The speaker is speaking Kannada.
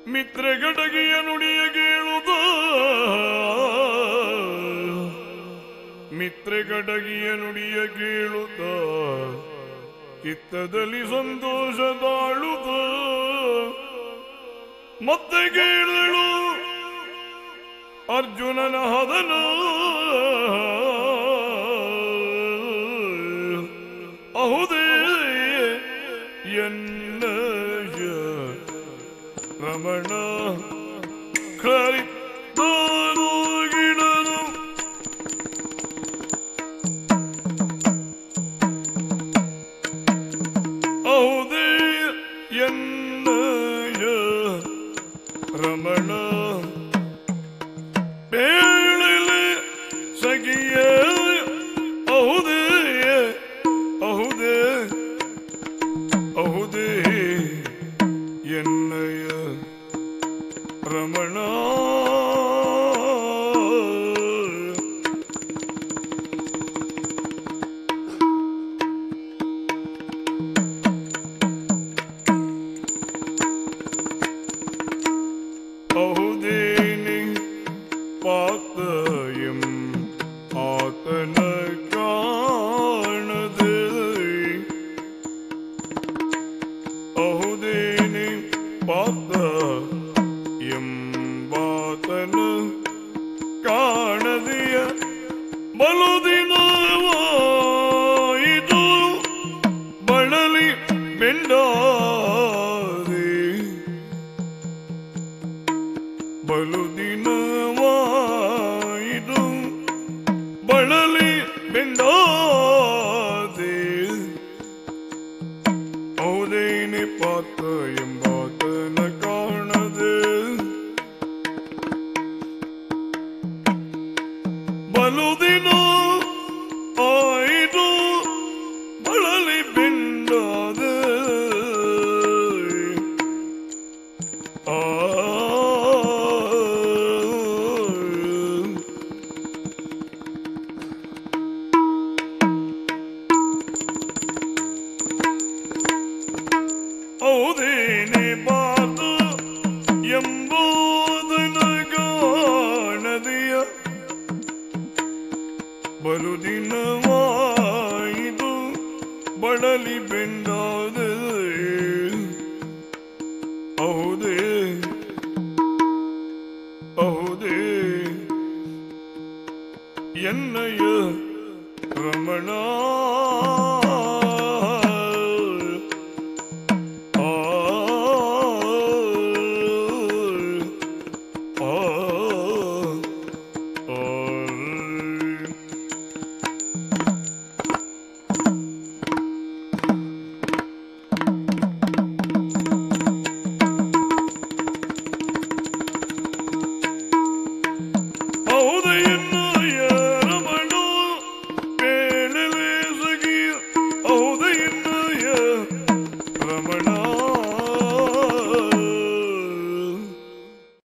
ಮಿತ್ರಗಡಗಿಯ ನುಡಿಯ ಕೇಳುತ್ತ ಮಿತ್ರಗಡಗಿಯ ನುಡಿಯ ಕೇಳುತ್ತ ಚಿತ್ತದಲ್ಲಿ ಸಂತೋಷ ತಾಳುತ್ತ ಮತ್ತೆ ಕೇಳಲು ಅರ್ಜುನನ ಹದನ ಅಹುದೇ ಎನ್ನ ರಮಣ ಕರಿತಾನು ಗಿಡನು ಅಹುದೇ ಎನ್ನಯ ರಮಣ ಬೇಳಲೆ ಸಗಿಯ ಅಹುದೇ ಅಹುದೇ ಅಹುದೇ ಎನ್ನಯ ರಮಣ ಅಹುದೇನಿ ಪಾತಯಂ ಆತನ ಕಾಣದೆ ಅಹುದೇನಿ ಪಾತ ಎಂಬಾತನ ಕಾಣದೆಯ ಬಲು ದಿನವಾಯಿತು ಬಳಲಿ ಬೆಂಡಾದೆ ಬಲು ದಿನವಾಯಿತು ಬಳಲಿ ಬೆಂಡಾದೆ ಹೌದೇನೆ ಪಾತ ಎಂಬಾತನ ಕಾಣದೆ ಬಲು ದಿನ ಆಯಿತು ಬಳಲಿ ಬೆಂಡಾದೆ ಆ ಹೌದೇನೆ ಬಾತು ಎಂಬುದನ ಕಾಣದೆಯ ಬಲು ದಿನವಾಯಿತು ಬಳಲಿ ಬೆಂಡ